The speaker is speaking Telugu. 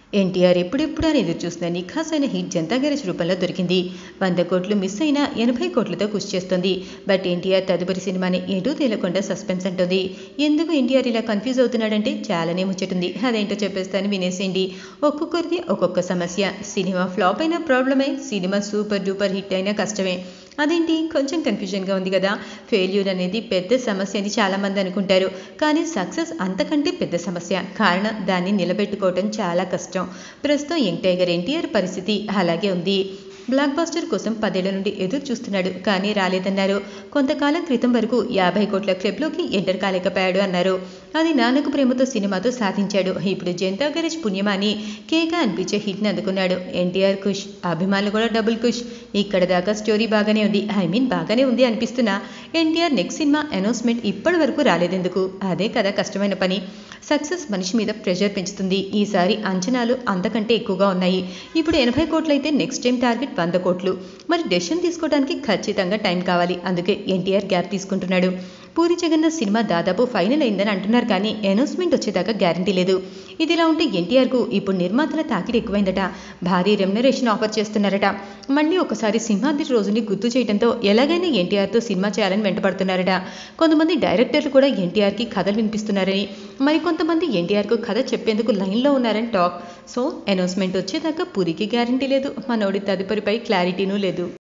ఎన్టీఆర్ ఎప్పుడెప్పుడు అని ఎదురు చూస్తున్న నిఖాసైన హిట్ జనతా గ్యారేజ్ రూపంలో దొరికింది వంద కోట్లు మిస్ అయినా ఎనభై కోట్లతో కృషి చేస్తుంది బట్ ఎన్టీఆర్ తదుపరి సినిమాని ఎటూ తేలకుండా సస్పెన్స్ అంటుంది ఎందుకు ఎన్టీఆర్ ఇలా కన్ఫ్యూజ్ అవుతున్నాడంటే చాలానే ముచ్చటుంది అదేంటో చెప్పేస్తాను వినేసేయండి ఒక్కొక్కరిది ఒక్కొక్క సమస్య సినిమా ఫ్లాప్ అయిన ప్రాబ్లమే సినిమా సూపర్ డూపర్ హిట్ అయినా కష్టమే అదేంటి కొంచెం కన్ఫ్యూజన్గా ఉంది కదా ఫెయిల్యూర్ అనేది పెద్ద సమస్య అని చాలామంది అనుకుంటారు కానీ సక్సెస్ అంతకంటే పెద్ద సమస్య కారణం దాన్ని నిలబెట్టుకోవడం చాలా కష్టం ప్రస్తుతం యంగ్ టైగర్ ఎన్టీఆర్ పరిస్థితి అలాగే ఉంది బ్లాక్ బాస్టర్ కోసం పదేళ్ల నుండి ఎదురు చూస్తున్నాడు కానీ రాలేదన్నారు కొంతకాలం క్రితం వరకు యాభై కోట్ల క్లబ్లోకి ఎంటర్ కాలేకపోయాడు అన్నారు అది నాన్నకు ప్రేమతో సినిమాతో సాధించాడు ఇప్పుడు జనతా గరేజ్ పుణ్యమాని కేక అనిపించే హిట్ని అందుకున్నాడు ఎన్టీఆర్ ఖుష్ అభిమానులు కూడా డబుల్ ఖుష్ ఇక్కడ దాకా స్టోరీ బాగానే ఉంది ఐ మీన్ బాగానే ఉంది అనిపిస్తున్నా ఎన్టీఆర్ నెక్స్ట్ సినిమా అనౌన్స్మెంట్ ఇప్పటి వరకు రాలేదెందుకు అదే కదా కష్టమైన పని సక్సెస్ మనిషి మీద ప్రెషర్ పెంచుతుంది ఈసారి అంచనాలు అంతకంటే ఎక్కువగా ఉన్నాయి ఇప్పుడు ఎనభై కోట్లయితే నెక్స్ట్ టైం టార్గెట్ వంద కోట్లు మరి డెసిషన్ తీసుకోవడానికి ఖచ్చితంగా టైం కావాలి అందుకే ఎన్టీఆర్ గ్యాప్ తీసుకుంటున్నాడు పూరి జగన్నాథ్ సినిమా దాదాపు ఫైనల్ అయిందని అంటున్నారు కానీ అనౌన్స్మెంట్ వచ్చేదాకా గ్యారంటీ లేదు ఇదిలా ఉంటే ఎన్టీఆర్కు ఇప్పుడు నిర్మాతల తాకిడి ఎక్కువైందట భారీ రెమ్యునరేషన్ ఆఫర్ చేస్తున్నారట మళ్ళీ ఒకసారి సింహాద్రి రోజుని గుర్తు చేయడంతో ఎలాగైనా ఎన్టీఆర్తో సినిమా చేయాలని వెంటపడుతున్నారట కొంతమంది డైరెక్టర్లు కూడా ఎన్టీఆర్కి కథలు వినిపిస్తున్నారని మరికొంతమంది ఎన్టీఆర్కు కథ చెప్పేందుకు లైన్లో ఉన్నారని టాక్ సో అనౌన్స్మెంట్ వచ్చేదాకా పూరికి గ్యారంటీ లేదు మనోడి తదుపరిపై క్లారిటీనూ లేదు